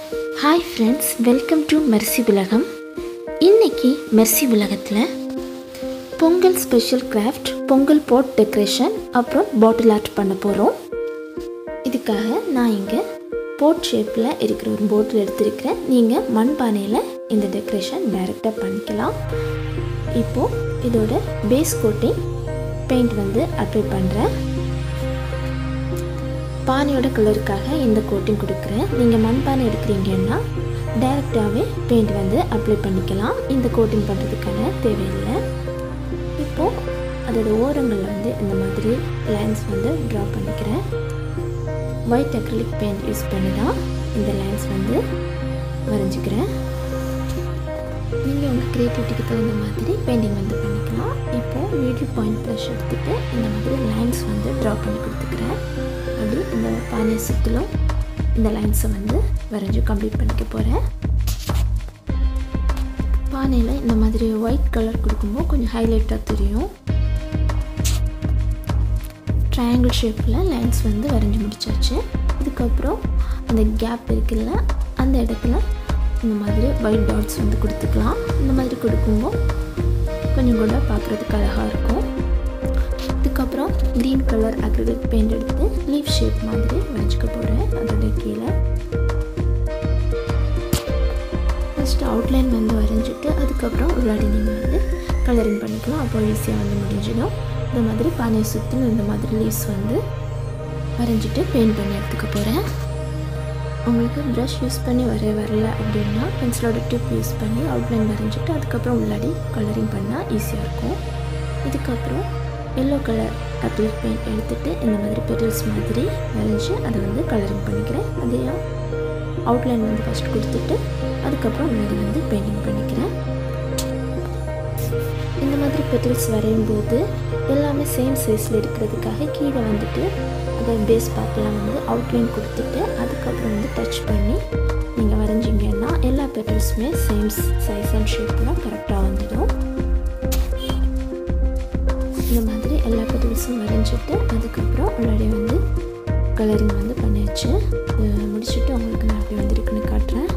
hi friends welcome to mercy உலகம் இன்னைக்கு mercy உலகத்தில் Pongal special craft Pongal pot decoration அப்புறம் பாட்டில் ஆர்ட் பண்ண போகிறோம் இதுக்காக நான் இங்கே போட் ஷேப்பில் இருக்கிற ஒரு போட்டில் எடுத்திருக்கிறேன் நீங்கள் மண்பானையில் இந்த டெக்கரேஷன் டைரெக்டாக பண்ணிக்கலாம் இப்போது இதோட பேஸ் கோட்டிங் பெயிண்ட் வந்து அப்ளை பண்ணுறேன் பானையோட கலருக்காக இந்த கோட்டிங் கொடுக்குறேன் நீங்கள் மண்பானை எடுக்கிறீங்கன்னா டைரெக்டாகவே பெயிண்ட் வந்து அப்ளை பண்ணிக்கலாம் இந்த கோட்டிங் பண்ணுறதுக்கான தேவையில்லை இப்போது அதோட ஓரங்களில் வந்து இந்த மாதிரி லைன்ஸ் வந்து ட்ரா பண்ணிக்கிறேன் ஒயிட் அக்ரிலிக் பெயிண்ட் யூஸ் பண்ணி தான் இந்த லைன்ஸ் வந்து வரைஞ்சிக்கிறேன் நீங்கள் உங்கள் க்ரியேட்டிவிட்டிக்கு தகுந்த மாதிரி பெயிண்டிங் வந்து பண்ணிக்கலாம் இப்போது நீடில் பாயிண்ட் ப்ரஷ் எடுத்துகிட்டு இந்த மாதிரி லைன்ஸ் வந்து ட்ரா பண்ணி கொடுத்துக்கிறேன் அப்படி இந்த பானையை சுற்றிலும் இந்த லைன்ஸை வந்து வரைஞ்சி கம்ப்ளீட் பண்ணிக்க போகிறேன் பானையில் இந்த மாதிரி ஒயிட் கலர் கொடுக்கும்போது கொஞ்சம் ஹைலைட்டாக தெரியும் ட்ரையாங்கிள் ஷேப்பில் லைன்ஸ் வந்து வரைஞ்சி முடிச்சாச்சு இதுக்கப்புறம் அந்த கேப் இருக்குல்ல அந்த இடத்துல இந்த மாதிரி ஒயிட் டாட்ஸ் வந்து கொடுத்துக்கலாம் இந்த மாதிரி கொடுக்கும்போது கொஞ்சம் கூட பார்க்குறதுக்கு அழகாக இருக்கும் இதுக்கப்புறம் க்ரீன் கலர் அக்ரிலிக் பெயிண்ட் எடுத்து லீஃப் ஷேப் மாதிரி வரைஞ்சிக்க போகிறேன் அதோட கீழே ஃபஸ்ட்டு அவுட்லைன் வந்து வரைஞ்சிட்டு அதுக்கப்புறம் உள்ளாடி நீங்கள் வந்து கலரிங் பண்ணிக்கலாம் அப்போ ஈஸியாக வந்து முடிஞ்சிடும் இந்த மாதிரி பானையை சுற்றிலும் இந்த மாதிரி லீவ்ஸ் வந்து வரைஞ்சிட்டு பெயிண்ட் பண்ணி எடுத்துக்க போகிறேன் உங்களுக்கு ப்ரஷ் யூஸ் பண்ணி வரைய வரல அப்படின்னா பென்சிலோட டிப் யூஸ் பண்ணி அவுட்லைன் வரைஞ்சிட்டு அதுக்கப்புறம் உள்ளாடி கலரிங் பண்ணால் ஈஸியாக இருக்கும் இதுக்கப்புறம் எல்லோ கலர் அக்ரிலிக் பெயிண்ட் எடுத்துகிட்டு இந்த மாதிரி பெட்டல்ஸ் மாதிரி வரைஞ்சி அதை வந்து கலரிங் பண்ணிக்கிறேன் அதையும் அவுட்லைன் வந்து ஃபஸ்ட் கொடுத்துட்டு அதுக்கப்புறம் முன்னாடி வந்து பெயிண்டிங் பண்ணிக்கிறேன் இந்த மாதிரி பெட்டல்ஸ் வரையும் போது எல்லாமே சேம் சைஸில் இருக்கிறதுக்காக கீழே வந்துட்டு அதை பேஸ் பார்ட்லாம் வந்து அவுட்லைன் கொடுத்துட்டு அதுக்கப்புறம் வந்து டச் பண்ணி நீங்கள் வரைஞ்சிங்கன்னா எல்லா பெட்டல்ஸுமே சேம் சைஸ் அண்ட் ஷேப்பில் கரெக்டாக வந்துடும் இந்த மாதிரி எல்லா பெட்டல்ஸும் வரைஞ்சிட்டு அதுக்கப்புறம் முன்னாடி வந்து கலரிங் வந்து பண்ணியாச்சு முடிச்சுட்டு உங்களுக்கு நான் அப்படி வந்திருக்குன்னு காட்டுறேன்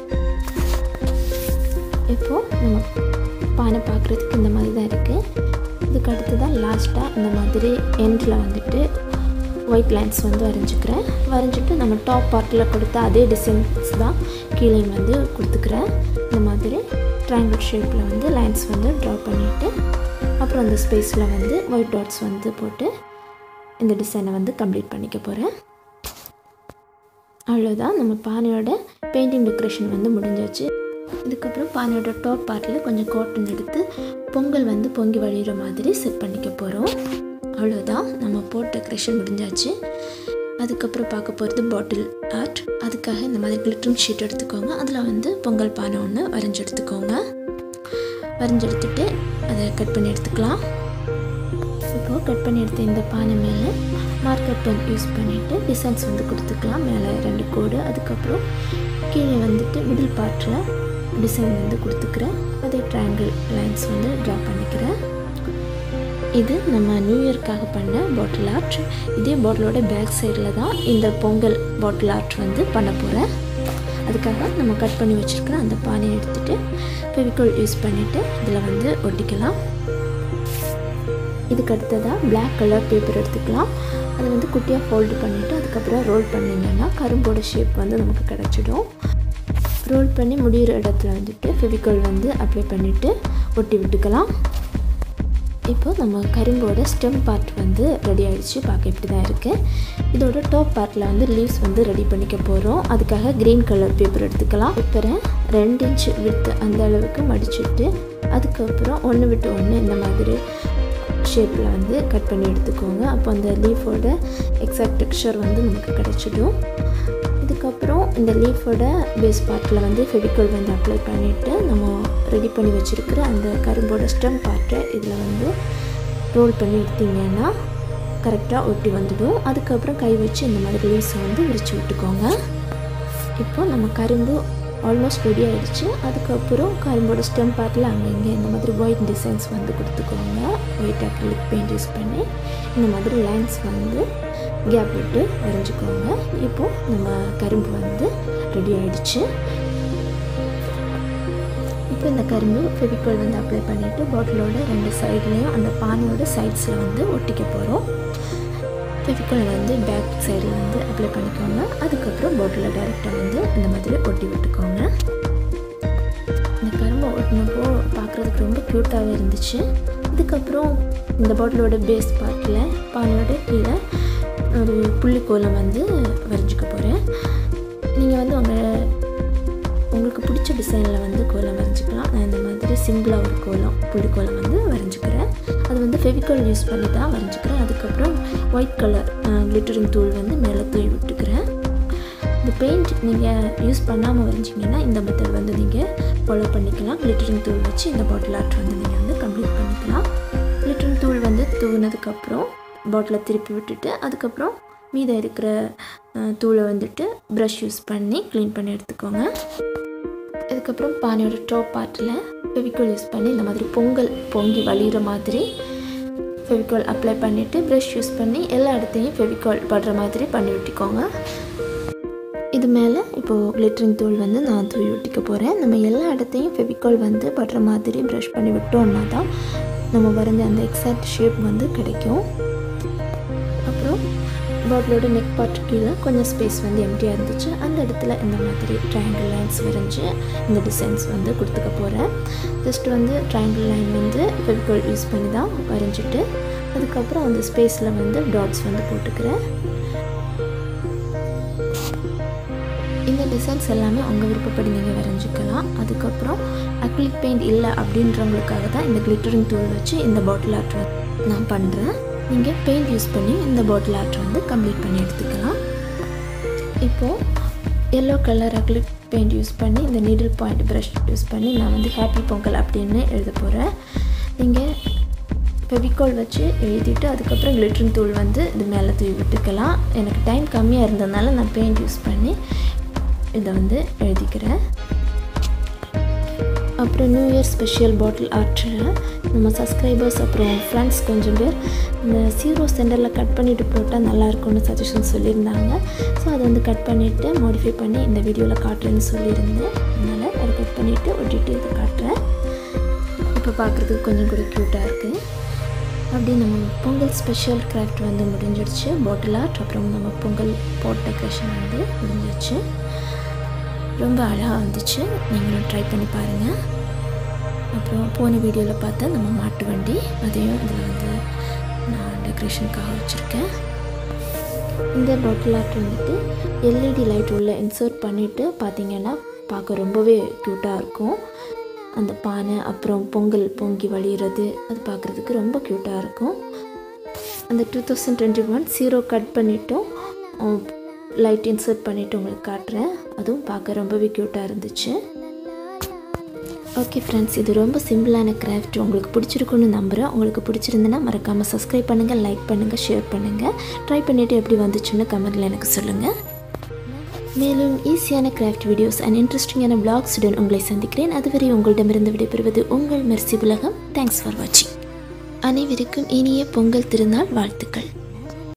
இப்போது நம்ம பானை பார்க்குறதுக்கு இந்த மாதிரி தான் இருக்குது இதுக்கு அடுத்து தான் லாஸ்ட்டாக இந்த மாதிரி எண்டில் வந்துட்டு ஒயிட் லைன்ஸ் வந்து வரைஞ்சிக்கிறேன் வரைஞ்சிட்டு நம்ம டாப் பார்ட்டில் கொடுத்த அதே டிசைன்ஸ் தான் கீழே வந்து கொடுத்துக்கிறேன் இந்த மாதிரி ட்ரையாங்கிள் ஷேப்பில் வந்து லைன்ஸ் வந்து ட்ரா பண்ணிவிட்டு அப்புறம் அந்த ஸ்பேஸில் வந்து ஒயிட் டாட்ஸ் வந்து போட்டு இந்த டிசைனை வந்து கம்ப்ளீட் பண்ணிக்க போகிறேன் அவ்வளோதான் நம்ம பானையோட பெயிண்டிங் டெக்கரேஷன் வந்து முடிஞ்சாச்சு இதுக்கப்புறம் பானையோட டாப் பார்ட்டில் கொஞ்சம் காட்டன் எடுத்து பொங்கல் வந்து பொங்கி வழிகிற மாதிரி செட் பண்ணிக்க போகிறோம் அவ்வளோதான் நம்ம போட் டெக்கரேஷன் முடிஞ்சாச்சு அதுக்கப்புறம் பார்க்க போகிறது பாட்டில் ஆர்ட் அதுக்காக இந்த மாதிரி கிளிட்டரிங் ஷீட் எடுத்துக்கோங்க அதில் வந்து பொங்கல் பானை ஒன்று வரைஞ்சி எடுத்துக்கோங்க வரைஞ்சி எடுத்துகிட்டு அதை கட் பண்ணி எடுத்துக்கலாம் இப்போது கட் பண்ணி எடுத்த இந்த பானை மேலே மார்க்கர் பென் யூஸ் பண்ணிவிட்டு டிசைன்ஸ் வந்து கொடுத்துக்கலாம் மேலே ரெண்டு கோடு அதுக்கப்புறம் கீழே வந்துட்டு மிடில் பார்ட்டில் டிசைன் வந்து கொடுத்துக்கிறேன் அதே ட்ரையாங்கிள் லைன்ஸ் வந்து ட்ரா பண்ணிக்கிறேன் இது நம்ம நியூ இயர்க்காக பண்ண பாட்டில் ஆர்ட் இதே பாட்டிலோட பேக் சைடில் தான் இந்த பொங்கல் பாட்டில் ஆர்ட் வந்து பண்ண போகிறேன் அதுக்காக நம்ம கட் பண்ணி வச்சுருக்கிற அந்த பானையை எடுத்துகிட்டு ஃபெவிகால் யூஸ் பண்ணிவிட்டு இதில் வந்து ஒட்டிக்கலாம் இதுக்கு அடுத்ததாக பிளாக் கலர் பேப்பர் எடுத்துக்கலாம் அதை வந்து குட்டியாக ஃபோல்டு பண்ணிவிட்டு அதுக்கப்புறம் ரோல் பண்ணிங்கன்னா கரும்போட ஷேப் வந்து நமக்கு கிடச்சிடும் ரோல் பண்ணி முடிகிற இடத்துல வந்துட்டு ஃபெவிகால் வந்து அப்ளை பண்ணிவிட்டு ஒட்டி விட்டுக்கலாம் இப்போ நம்ம கரும்போட ஸ்டெம் பார்ட் வந்து ரெடி ஆகிடுச்சு பார்க்க இப்படி தான் இருக்குது இதோட டாப் பார்ட்டில் வந்து லீவ்ஸ் வந்து ரெடி பண்ணிக்க போகிறோம் அதுக்காக க்ரீன் கலர் பேப்பர் எடுத்துக்கலாம் பேப்பரை ரெண்டு இன்ச் விட்டு அந்த அளவுக்கு மடிச்சுட்டு அதுக்கப்புறம் ஒன்று விட்டு ஒன்று இந்த மாதிரி ஷேப்பில் வந்து கட் பண்ணி எடுத்துக்கோங்க அப்போ அந்த லீஃபோட எக்ஸாக்ட் டெக்ஸ்சர் வந்து நமக்கு கிடச்சிடும் இதுக்கப்புறம் இந்த லீஃபோட பேஸ் பார்ட்டில் வந்து ஃபெவிக்கல் வந்து அப்ளை பண்ணிவிட்டு நம்ம ரெடி பண்ணி வச்சுருக்கிற அந்த கரும்போட ஸ்டெம் பார்ட்டை இதில் வந்து ரோல் பண்ணி எடுத்திங்கன்னா கரெக்டாக ஒட்டி வந்துடும் அதுக்கப்புறம் கை வச்சு இந்த மாதிரி லீவ்ஸை வந்து விரித்து விட்டுக்கோங்க இப்போ நம்ம கரும்பு ஆல்மோஸ்ட் ரெடி ஆகிடுச்சு அதுக்கப்புறம் கரும்போட ஸ்டெம் பார்ட்டில் அங்கங்கே இந்த மாதிரி ஒயிட் டிசைன்ஸ் வந்து கொடுத்துக்கோங்க ஒயிட் அக்ரிலிக் பெயிண்ட் யூஸ் பண்ணி இந்த மாதிரி லைன்ஸ் வந்து கேப் விட்டு வரைஞ்சிக்கோங்க இப்போது நம்ம கரும்பு வந்து ரெடி ஆயிடுச்சு இப்போ இந்த கரும்பு ஃபெவிகால் வந்து அப்ளை பண்ணிவிட்டு பாட்டிலோட ரெண்டு சைட்லேயும் அந்த பானையோட சைட்ஸில் வந்து ஒட்டிக்க போகிறோம் ஃபெவிகால் வந்து பேக் சைடில் வந்து அப்ளை பண்ணிக்கோங்க அதுக்கப்புறம் பாட்டிலில் டைரெக்டாக வந்து இந்த மாதிரி ஒட்டி விட்டுக்கோங்க இந்த கரும்பை ஒட்டினப்போ பார்க்குறதுக்கு ரொம்ப க்யூட்டாகவே இருந்துச்சு இதுக்கப்புறம் இந்த பாட்டிலோட பேஸ் பார்ட்டில் பானையோட கீழே ஒரு புள்ளிக்கோலம் வந்து வரைஞ்சிக்க போகிறேன் நீங்கள் வந்து உங்கள் உங்களுக்கு பிடிச்ச டிசைனில் வந்து கோலம் வரைஞ்சிக்கலாம் நான் இந்த மாதிரி சிம்பிளாக ஒரு கோலம் புள்ளிக்கோலம் வந்து வரைஞ்சிக்கிறேன் அது வந்து ஃபெவிகால் யூஸ் பண்ணி தான் வரைஞ்சிக்கிறேன் அதுக்கப்புறம் ஒயிட் கலர் கிளிட்டரிங் தூள் வந்து மேலே தூவி விட்டுக்கிறேன் இந்த பெயிண்ட் நீங்கள் யூஸ் பண்ணாமல் வரைஞ்சிங்கன்னா இந்த மெத்தட் வந்து நீங்கள் ஃபாலோ பண்ணிக்கலாம் கிளிட்டரிங் தூள் வச்சு இந்த பாட்டில் ஆர்ட் வந்து நீங்கள் வந்து கம்ப்ளீட் பண்ணிக்கலாம் கிளிட்டரிங் தூள் வந்து தூவினதுக்கப்புறம் பாட்டிலை திருப்பி விட்டுட்டு அதுக்கப்புறம் மீதம் இருக்கிற தூளை வந்துட்டு ப்ரஷ் யூஸ் பண்ணி க்ளீன் பண்ணி எடுத்துக்கோங்க இதுக்கப்புறம் பானையோட டாப் பார்ட்டில் ஃபெவிகால் யூஸ் பண்ணி இந்த மாதிரி பொங்கல் பொங்கி வழிகிற மாதிரி ஃபெவிகால் அப்ளை பண்ணிவிட்டு ப்ரஷ் யூஸ் பண்ணி எல்லா இடத்தையும் ஃபெவிகால் படுற மாதிரி பண்ணி விட்டுக்கோங்க இது மேலே இப்போது கிளிட்டரிங் தூள் வந்து நான் தூவி விட்டுக்க போகிறேன் நம்ம எல்லா இடத்தையும் ஃபெவிகால் வந்து படுற மாதிரி ப்ரஷ் பண்ணி விட்டோம்னா தான் நம்ம வரைஞ்ச அந்த எக்ஸாக்ட் ஷேப் வந்து கிடைக்கும் அப்புறம் பாட்டிலோட நெக் பார்ட் கீழே கொஞ்சம் ஸ்பேஸ் வந்து எம்டியாக இருந்துச்சு அந்த இடத்துல இந்த மாதிரி ட்ரையாங்கிள் லைன்ஸ் வரைஞ்சி இந்த டிசைன்ஸ் வந்து கொடுத்துக்க போகிறேன் ஜஸ்ட் வந்து ட்ரையாங்கிள் லைன் வந்து ஃபெவிகால் யூஸ் பண்ணி தான் வரைஞ்சிட்டு அதுக்கப்புறம் அந்த ஸ்பேஸில் வந்து டாட்ஸ் வந்து போட்டுக்கிறேன் இந்த டிசைன்ஸ் எல்லாமே உங்கள் விருப்பப்படி நீங்கள் வரைஞ்சிக்கலாம் அதுக்கப்புறம் அக்ரிலிக் பெயிண்ட் இல்லை அப்படின்றவங்களுக்காக தான் இந்த கிளிட்டரிங் தூள் வச்சு இந்த பாட்டில் ஆர்ட் நான் பண்ணுறேன் நீங்கள் பெயிண்ட் யூஸ் பண்ணி இந்த பாட்டில் ஆர்ட் வந்து கம்ப்ளீட் பண்ணி எடுத்துக்கலாம் இப்போது yellow colour acrylic paint use பண்ணி இந்த நீடில் பாயிண்ட் ப்ரஷ் யூஸ் பண்ணி நான் வந்து ஹாப்பி பொங்கல் அப்படின்னு எழுத போகிறேன் நீங்கள் ஃபெவிகால் வச்சு எழுதிட்டு அதுக்கப்புறம் கிளிட்டரிங் தூள் வந்து இது மேலே தூவி விட்டுக்கலாம் எனக்கு டைம் கம்மியாக இருந்ததுனால நான் பெயிண்ட் யூஸ் பண்ணி இதை வந்து எழுதிக்கிறேன் அப்புறம் நியூ இயர் ஸ்பெஷல் பாட்டில் ஆர்ட்டில் நம்ம சப்ஸ்கிரைபர்ஸ் அப்புறம் ஃப்ரெண்ட்ஸ் கொஞ்சம் பேர் இந்த சீரோ சென்டரில் கட் பண்ணிவிட்டு போட்டால் நல்லாயிருக்கும்னு சஜஷன் சொல்லியிருந்தாங்க ஸோ அதை வந்து கட் பண்ணிவிட்டு மாடிஃபை பண்ணி இந்த வீடியோவில் காட்டுறேன்னு சொல்லியிருந்தேன் அதனால் அதை கட் பண்ணிவிட்டு ஒட்டிட்டு இதை காட்டுறேன் இப்போ பார்க்குறதுக்கு கொஞ்சம் கூட க்யூட்டாக இருக்குது அப்படி நம்ம பொங்கல் ஸ்பெஷல் கிராஃப்ட் வந்து முடிஞ்சிடுச்சு பாட்டில் ஆர்ட் அப்புறம் நம்ம பொங்கல் போட் டெக்கரேஷன் வந்து முடிஞ்சிடுச்சு ரொம்ப அழகாக வந்துச்சு நீங்களும் ட்ரை பண்ணி பாருங்கள் அப்புறம் போன வீடியோவில் பார்த்தா நம்ம மாட்டு வண்டி அதையும் இதில் வந்து நான் டெக்கரேஷனுக்காக வச்சுருக்கேன் இந்த பாட்டில் ஆர்ட் வந்துட்டு எல்இடி லைட் உள்ள இன்சர்ட் பண்ணிவிட்டு பார்த்தீங்கன்னா பார்க்க ரொம்பவே க்யூட்டாக இருக்கும் அந்த பானை அப்புறம் பொங்கல் பொங்கி வழிகிறது அது பார்க்குறதுக்கு ரொம்ப க்யூட்டாக இருக்கும் அந்த two thousand twenty one zero cut பண்ணிவிட்டோம் லைட் இன்சர்ட் பண்ணிவிட்டு உங்களுக்கு காட்டுறேன் அதுவும் பார்க்க ரொம்பவே க்யூட்டாக இருந்துச்சு ஓகே ஃப்ரெண்ட்ஸ் இது ரொம்ப சிம்பிளான கிராஃப்ட் உங்களுக்கு பிடிச்சிருக்குன்னு நம்புகிறேன் உங்களுக்கு பிடிச்சிருந்துன்னா மறக்காமல் சப்ஸ்கிரைப் பண்ணுங்கள் லைக் பண்ணுங்கள் ஷேர் பண்ணுங்கள் ட்ரை பண்ணிவிட்டு எப்படி வந்துச்சுன்னு கமெண்டில் எனக்கு சொல்லுங்கள் மேலும் ஈஸியான கிராஃப்ட் வீடியோஸ் அண்ட் இன்ட்ரெஸ்டிங்கான பிளாக்ஸுடன் உங்களை சந்திக்கிறேன் அதுவரை உங்களிடமிருந்து விடைபெறுவது உங்கள் மெர்சி உலகம் தேங்க்ஸ் ஃபார் வாட்சிங் அனைவருக்கும் இனிய பொங்கல் திருநாள் வாழ்த்துக்கள்